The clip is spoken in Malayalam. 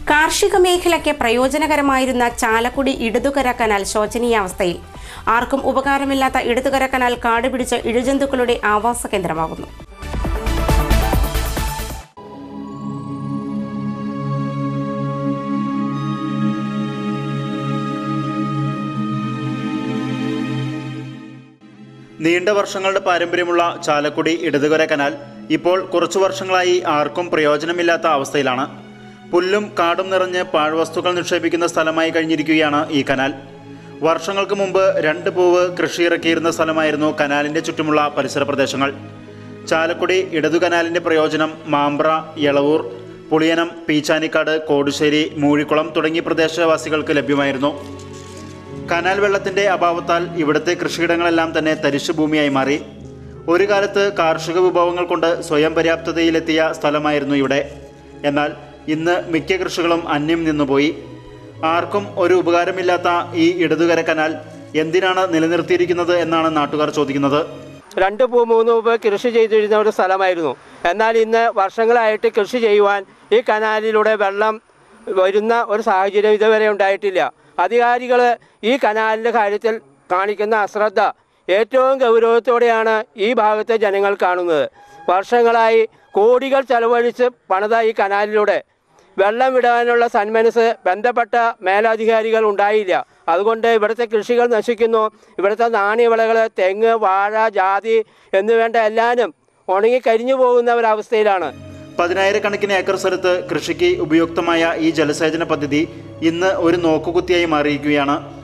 കാർഷിക മേഖലയ്ക്ക് പ്രയോജനകരമായിരുന്ന ചാലക്കുടി ഇടതുകര കനാൽ ശോചനീയാവസ്ഥയിൽ ആർക്കും ഉപകാരമില്ലാത്ത ഇടതുകര കനാൽ കാട് പിടിച്ച ഇഴജന്തുക്കളുടെ ആവാസ കേന്ദ്രമാകുന്നു നീണ്ട വർഷങ്ങളുടെ പാരമ്പര്യമുള്ള ചാലക്കുടി ഇടതുകര കനാൽ ഇപ്പോൾ കുറച്ചു വർഷങ്ങളായി ആർക്കും പ്രയോജനമില്ലാത്ത അവസ്ഥയിലാണ് പുല്ലും കാടും നിറഞ്ഞ് പാഴ്വസ്തുക്കൾ നിക്ഷേപിക്കുന്ന സ്ഥലമായി കഴിഞ്ഞിരിക്കുകയാണ് ഈ കനാൽ വർഷങ്ങൾക്ക് മുമ്പ് രണ്ട് പൂവ് കൃഷി ഇറക്കിയിരുന്ന സ്ഥലമായിരുന്നു കനാലിൻ്റെ ചുറ്റുമുള്ള പരിസര പ്രദേശങ്ങൾ ചാലക്കുടി ഇടതു കനാലിൻ്റെ പ്രയോജനം മാമ്പ്ര യളവൂർ പുളിയനം പീച്ചാനിക്കാട് കോടുശ്ശേരി മൂഴിക്കുളം തുടങ്ങിയ പ്രദേശവാസികൾക്ക് ലഭ്യമായിരുന്നു കനാൽ വെള്ളത്തിന്റെ അഭാവത്താൽ ഇവിടുത്തെ കൃഷിയിടങ്ങളെല്ലാം തന്നെ തരിശു ഭൂമിയായി മാറി ഒരു കാലത്ത് കാർഷിക വിഭവങ്ങൾ കൊണ്ട് സ്വയം പര്യാപ്തതയിലെത്തിയ സ്ഥലമായിരുന്നു ഇവിടെ എന്നാൽ ഇന്ന് മിക്ക കൃഷികളും അന്യം നിന്നുപോയി ആർക്കും ഒരു ഉപകാരമില്ലാത്ത ഈ ഇടതുകര കനാൽ എന്തിനാണ് നിലനിർത്തിയിരിക്കുന്നത് എന്നാണ് നാട്ടുകാർ ചോദിക്കുന്നത് രണ്ട് പൂ മൂന്ന് പൂ കൃഷി ചെയ്തിരുന്ന ഒരു സ്ഥലമായിരുന്നു എന്നാൽ ഇന്ന് വർഷങ്ങളായിട്ട് കൃഷി ചെയ്യുവാൻ ഈ കനാലിലൂടെ വെള്ളം വരുന്ന ഒരു സാഹചര്യം ഇതുവരെ ഉണ്ടായിട്ടില്ല അധികാരികൾ ഈ കനാലിൻ്റെ കാര്യത്തിൽ കാണിക്കുന്ന അശ്രദ്ധ ഏറ്റവും ഗൗരവത്തോടെയാണ് ഈ ഭാഗത്തെ ജനങ്ങൾ കാണുന്നത് വർഷങ്ങളായി കോടികൾ ചെലവഴിച്ച് പണിത ഈ കനാലിലൂടെ വെള്ളം വിടാനുള്ള സന്മനസ് ബന്ധപ്പെട്ട മേലധികാരികൾ ഉണ്ടായില്ല അതുകൊണ്ട് ഇവിടുത്തെ കൃഷികൾ നശിക്കുന്നു ഇവിടുത്തെ നാണ്യവിളകൾ തെങ്ങ് വാഴ ജാതി എന്നുവേണ്ട എല്ലാനും ഉണങ്ങി കരിഞ്ഞു പോകുന്ന ഒരവസ്ഥയിലാണ് പതിനായിരക്കണക്കിന് ഏക്കർ സ്ഥലത്ത് കൃഷിക്ക് ഉപയുക്തമായ ഈ ജലസേചന പദ്ധതി ഇന്ന് ഒരു നോക്കുകുത്തിയായി മാറിയിരിക്കുകയാണ്